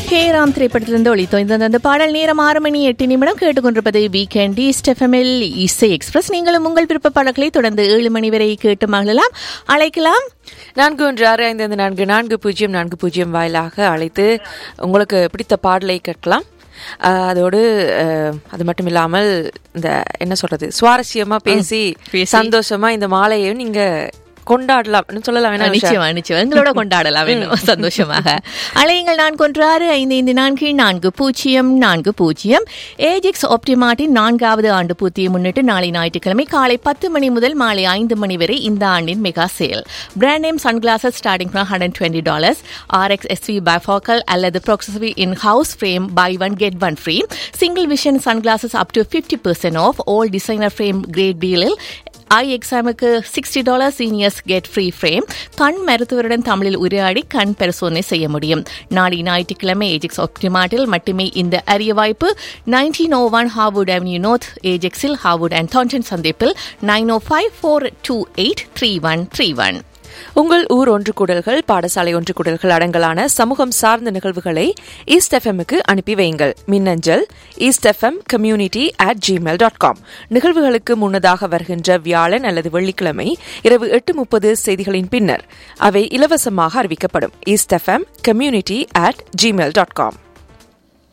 ஹேராம் திரைப்படத்திலிருந்து ஒளித்தோய்ந்த அந்த பாடல் நேரம் ஆறு மணி எட்டு நிமிடம் கேட்டுக்கொண்டிருப்பது வீக்கெண்ட் ஈஸ்ட் எஃப்எம்எல் இசை எக்ஸ்பிரஸ் நீங்களும் உங்கள் விருப்ப பாடல்களை தொடர்ந்து ஏழு மணி வரை கேட்டு மகிழலாம் அழைக்கலாம் நான்கு ஒன்று ஆறு ஐந்து ஐந்து நான்கு நான்கு பூஜ்ஜியம் நான்கு பூஜ்ஜியம் வாயிலாக அழைத்து உங்களுக்கு பிடித்த பாடலை கேட்கலாம் ஆஹ் அதோடு ஆஹ் அது மட்டும் இல்லாமல் இந்த என்ன சொல்றது சுவாரஸ்யமா பேசி பேசி. சந்தோஷமா இந்த மாலையையும் நீங்க கொண்டாடலாம் சொல்லலாம் வேணா உஷா? நிச்சயமா நிச்சயம் எங்களோட கொண்டாடலாம் இன்னும் சந்தோஷமாக அலையுங்கள் நான்கு ஒன்று ஆறு ஐந்து ஐந்து நான்கு நான்கு பூஜ்ஜியம் நான்கு பூஜ்ஜியம் ஏஜெக்ஸ் ஆப்டிமாட்டின் நான்காவது ஆண்டு பூர்த்தியை முன்னிட்டு நாளை ஞாயிற்றுக்கிழமை காலை பத்து மணி முதல் மாலை ஐந்து மணி வரை இந்த ஆண்டின் mega sale brand name sunglasses starting from hundred twenty dollars R X S V bifocal அல்லது progressive in house frame buy one get one free single vision sunglasses up to fifty percent off all designer frame great டீலில் eye எக்ஸாமுக்கு sixty dollar seniors get free frame கண் மருத்துவருடன் தமிழில் உரையாடி கண் பரிசோதனை செய்ய முடியும் நாளை ஞாயிற்றுக்கிழமை ஏஜெக்ஸ் ஆப்டிமாட்டில் மட்டுமே இந்த அரிய வாய்ப்பு nineteen O one Harwood avenue north ஏஜெக்ஸில் ஹார்வுட் அண்ட் தான்டன் சந்திப்பில் nine O five four two eight three one three one உங்கள் ஊர் ஒன்று கூடல்கள் பாடசாலை ஒன்று கூடல்கள் அடங்கலான சமூகம் சார்ந்த நிகழ்வுகளை ஈஸ்ட் எஃப்எம்முக்கு அனுப்பி வையுங்கள் மின்னஞ்சல் east F M community at Gmail dot com நிகழ்வுகளுக்கு முன்னதாக வருகின்ற வியாழன் அல்லது வெள்ளிக்கிழமை இரவு எட்டு முப்பது செய்திகளின் பின்னர் அவை இலவசமாக அறிவிக்கப்படும் east F M community at Gmail dot com